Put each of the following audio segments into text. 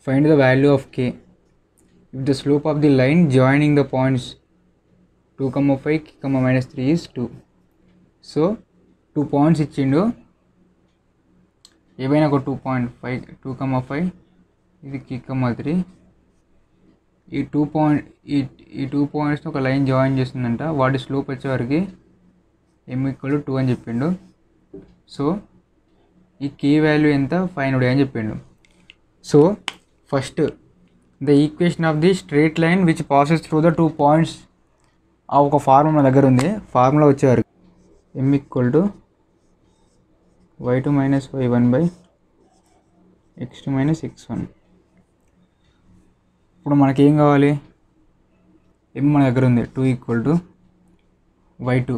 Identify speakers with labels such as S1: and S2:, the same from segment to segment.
S1: find the value of K if the slope of the line joining the points two comma five comma minus three is two so two points ఇచ్చిండు ఏవైనా ఒక two point five two comma five ఇది K comma three ఈ two point ఈ ఈ two పాయింట్స్ని ఒక line join చేస్తుందంట వాటి స్లోప్ వచ్చేవరకు ఎం ఈక్వల్ టూ అని చెప్పిండు సో ఈ కే వాల్యూ ఎంత ఫైవ్ హండ్రెడ్ అని చెప్పిండు so first the equation of the straight line which passes through the two points ఆ ఒక ఫార్ములా దగ్గర ఉంది ఫార్ములా వచ్చేవరకు m equal to y two minus y one by x two minus x one ఇప్పుడు మనకి ఏం కావాలి ఎం మన దగ్గర ఉంది two equal to y two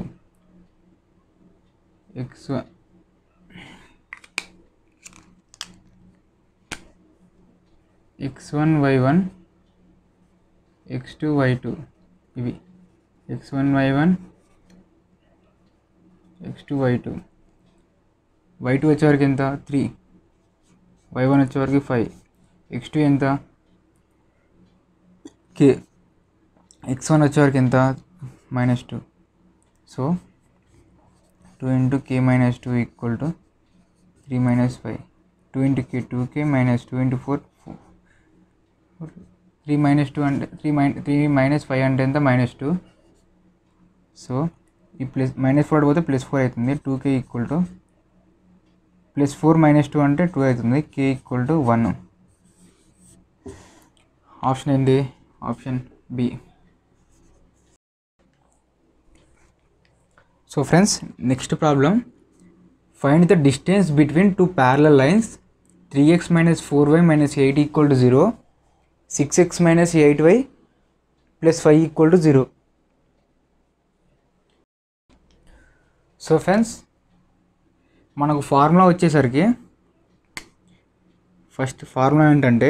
S1: x x one y one x two y two ఇవి X one y one x two y two y two వచ్చేవరకు ఎంత త్రీ వై వన్ వచ్చేవరకు ఫైవ్ ఎక్స్ టూ ఎంత K x one వచ్చేవరకు ఎంత minus two so two into K minus two equal to three minus five two into K two K minus two into four three minus two అంటే three minus three minus five అంటే ఎంత minus two so ఈ plus minus four పోతే plus four అవుతుంది two K equal to plus four minus two అంటే two అవుతుంది K equal to one option ఏంటి option B so friends next problem find the distance between two parallel lines three x minus four y minus eight equal to zero six x minus eight y plus five equal to zero so friends మనకు formula వచ్చేసరికి first formula ఏంటంటే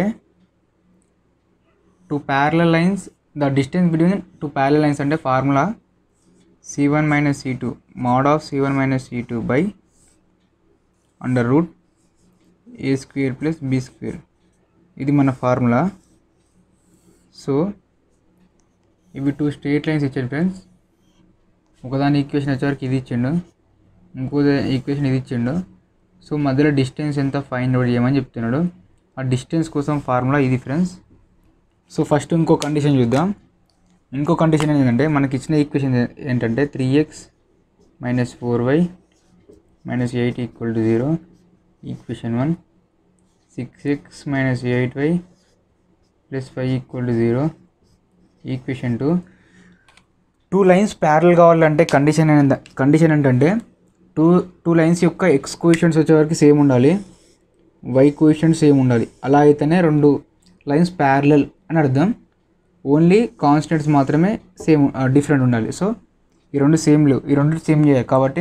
S1: two parallel lines the distance between two parallel lines అంటే formula C one minus C two mod of C one minus C two by under root A square plus B square ఇది మన formula so ఇవి two straight lines ఇచ్చాడు friends ఒకదాని equation వచ్చేవరకు ఇది ఇచ్చిండు ఇంకో ఈక్వేషన్ ఇది ఇచ్చిండు సో మధ్యలో డిస్టెన్స్ ఎంత ఫైండ్ అవుట్ చేయమని చెప్తున్నాడు ఆ డిస్టెన్స్ కోసం ఫార్ములా ఇది ఫ్రెండ్స్ సో ఫస్ట్ ఇంకో కండిషన్ చూద్దాం ఇంకో కండిషన్ ఏంటంటే మనకి ఇచ్చిన ఈక్వేషన్ ఏంటంటే three x minus four y minus eight equal to zero equation one six x minus eight y plus five equal to zero equation two two lines parallel కావాలంటే condition ఏంట condition ఏంటంటే two two lines యొక్క x quotients వచ్చేవరకు same ఉండాలి y quotients same ఉండాలి అలా అయితేనే రెండు లైన్స్ ప్యారలల్ అని అర్థం ఓన్లీ కాన్స్టెంట్స్ మాత్రమే సేమ్ డిఫరెంట్ ఉండాలి సో ఈ రెండు సేమ్ లేవు ఈ రెండు సేమ్ చేయాలి కాబట్టి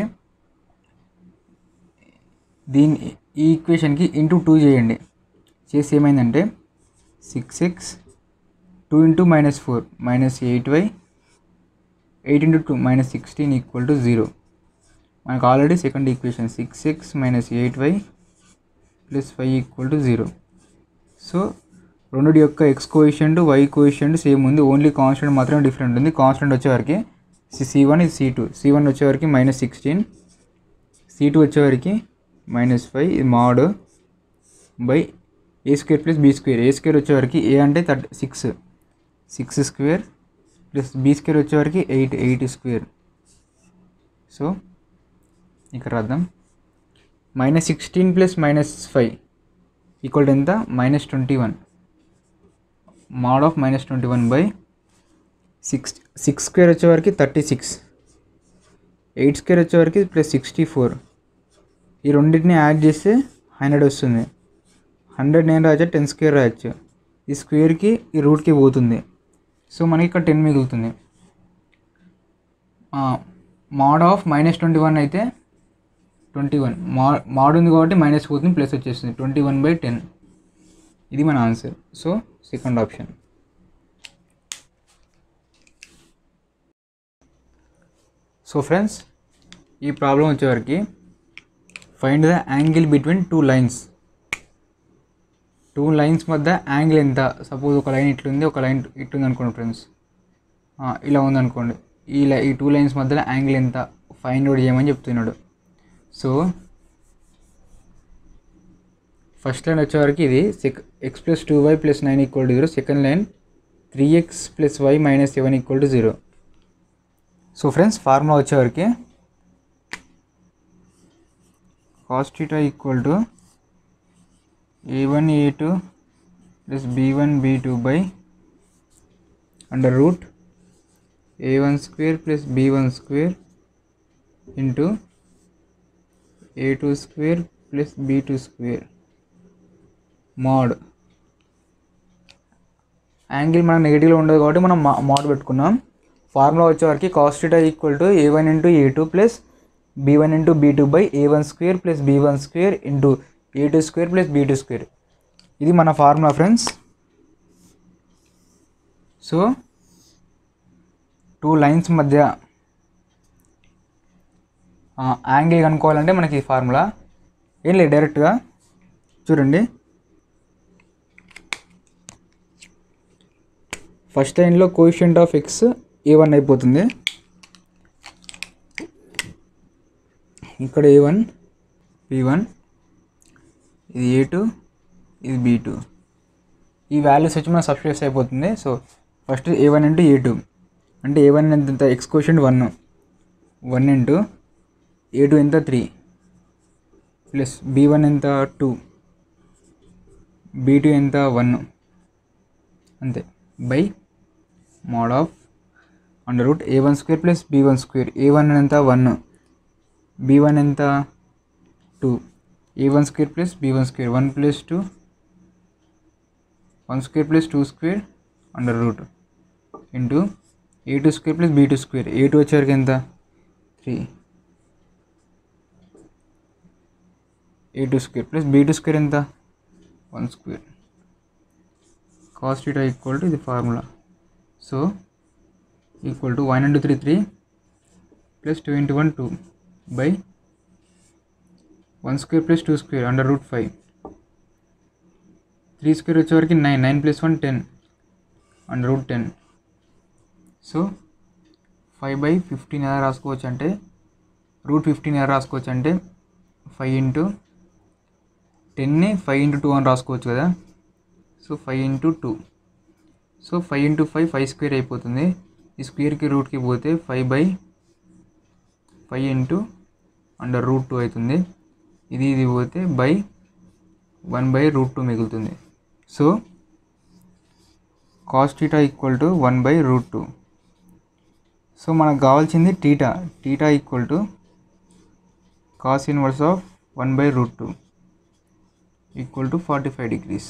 S1: దీని ఈ ఈక్వేషన్కి ఇంటూ టూ చేయండి చేసి ఏమైందంటే six x two into minus four minus eight y eight into two minus sixteen equal to zero మనకు already second equation six x minus eight y plus five equal to zero so రెండుటి యొక్క x coefficient y coefficient same ఉంది only constant మాత్రమే different ఉంది constant వచ్చేవరకు c one ఇది c two c one వచ్చేవరకు minus sixteen c two వచ్చేవరకు minus five ఇది mod by A square plus b square a square వచ్చేవరకు ఏ అంటే thirty six six square plus b square వచ్చేవరకు eight eight square so ఇక్కడ రాద్దాం minus sixteen plus minus five equal to ఎంత minus twenty one mod of minus twenty one by six six square వచ్చేవరకు thirty six eight square వచ్చేవరకు plus sixty four ఈ రెండింటిని add చేస్తే hundred వస్తుంది hundred నేను రాయచ్చు టెన్ స్క్వేర్ రాయొచ్చు ఈ స్క్వేర్కి ఈ రూట్కి పోతుంది సో మనకి ఇక్కడ టెన్ మిగులుతుంది mod of minus twenty one అయితే ట్వంటీ వన్ మా మాడ్ ఉంది కాబట్టి మైనస్ పోతుంది ప్లస్ వచ్చేస్తుంది ట్వంటీ వన్ బై టెన్ ఇది మన answer so second option so friends ఈ ప్రాబ్లం వచ్చేవరకు find the angle between two lines two lines మధ్య యాంగిల్ ఎంత సపోజ్ ఒక లైన్ ఇట్లుంది ఒక లైన్ ఇట్లుంది అనుకోండి ఫ్రెండ్స్ ఇలా ఉందనుకోండి ఈ లై ఈ టూ లైన్స్ మధ్యలో యాంగిల్ ఎంత ఫైండ్ అవుట్ చేయమని చెప్తున్నాడు సో ఫస్ట్ లైన్ వచ్చేవరకు ఇది సెక్ x plus two y plus nine equal to zero second line three x plus y minus seven equal to zero so friends formula వచ్చేవరకు cos theta equal to a one a two plus b one b two by under root a one square plus b one square into a two square plus b two square mod angle మనకు నెగిటివ్లో ఉండదు కాబట్టి మనం మా mode పెట్టుకున్నాం formula వచ్చేవరకు cos theta equal to a one into a two plus b one into b two by a one square plus b one square into a two square plus b two square ఇది మన formula friends so two lines మధ్య angle కనుక్కోవాలంటే మనకి ఈ formula ఏం లేదు డైరెక్ట్గా చూడండి ఫస్ట్ లైన్లో quotient of x a one అయిపోతుంది ఇక్కడ ఏ వన్ బి వన్ ఇది ఏ టూ ఇది బీ టూ ఈ వాల్యూస్ వచ్చి మన సబ్స్క్రైబ్స్ అయిపోతుంది so first a one into a two అంటే ఏ వన్ ఎంత x quotient one one into a two ఎంత త్రీ ప్లస్ బీ వన్ ఎంత టూ బీ టూ ఎంత వన్ అంతే by mod of under root a one square plus b one square a one ఎంత one b one ఎంత two a one square plus b one square one plus two one square plus two square under root into a two square plus b two square a two వచ్చేవరకు ఎంత three a two square plus b two square ఎంత one square cos theta equal to ఇది formula so equal to one into three three plus two into one two by one square plus two square under root five three square వచ్చేవరకు nine nine plus one ten under root ten so five by fifteen ఎలా రాసుకోవచ్చు అంటే root fifteen ఎలా రాసుకోవచ్చు అంటే five into టెన్ని five into two అని రాసుకోవచ్చు కదా so five into two so five into five five square అయిపోతుంది ఈ స్క్వేర్కి రూట్కి పోతే five by five into under root two అవుతుంది ఇది ఇది పోతే by one by root two మిగులుతుంది so cos theta equal to one by root two so మనకు కావాల్సింది theta theta equal to cos inverse of one by root two equal to forty five degrees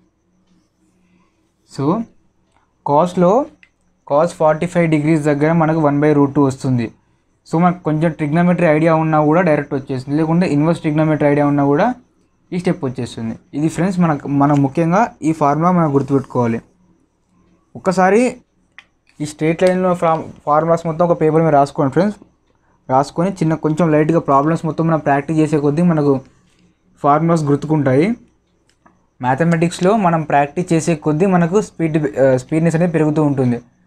S1: so కాస్ట్లో cos forty five degrees దగ్గర మనకు one by root two వస్తుంది so మనకు కొంచెం trigonometry idea ఉన్నా కూడా డైరెక్ట్ వచ్చేస్తుంది లేకుంటే ఇన్వర్స్ ట్రిగ్నోమెట్రీ ఐడియా ఉన్నా కూడా ఈ స్టెప్ వచ్చేస్తుంది ఇది ఫ్రెండ్స్ మనకు మనం ముఖ్యంగా ఈ ఫార్ములా మనం గుర్తుపెట్టుకోవాలి ఒక్కసారి ఈ స్ట్రేట్ లైన్లో ఫార్మ్ ఫార్ములాస్ మొత్తం ఒక పేపర్ మీద రాసుకోండి ఫ్రెండ్స్ రాసుకొని చిన్న కొంచెం లైట్గా ప్రాబ్లమ్స్ మొత్తం మనం ప్రాక్టీస్ చేసే కొద్దీ మనకు ఫార్ములాస్ గుర్తుకుంటాయి మ్యాథమెటిక్స్లో మనం ప్రాక్టీస్ చేసే కొద్దీ మనకు స్పీడ్ స్పీడ్నెస్ అనేది పెరుగుతూ ఉంటుంది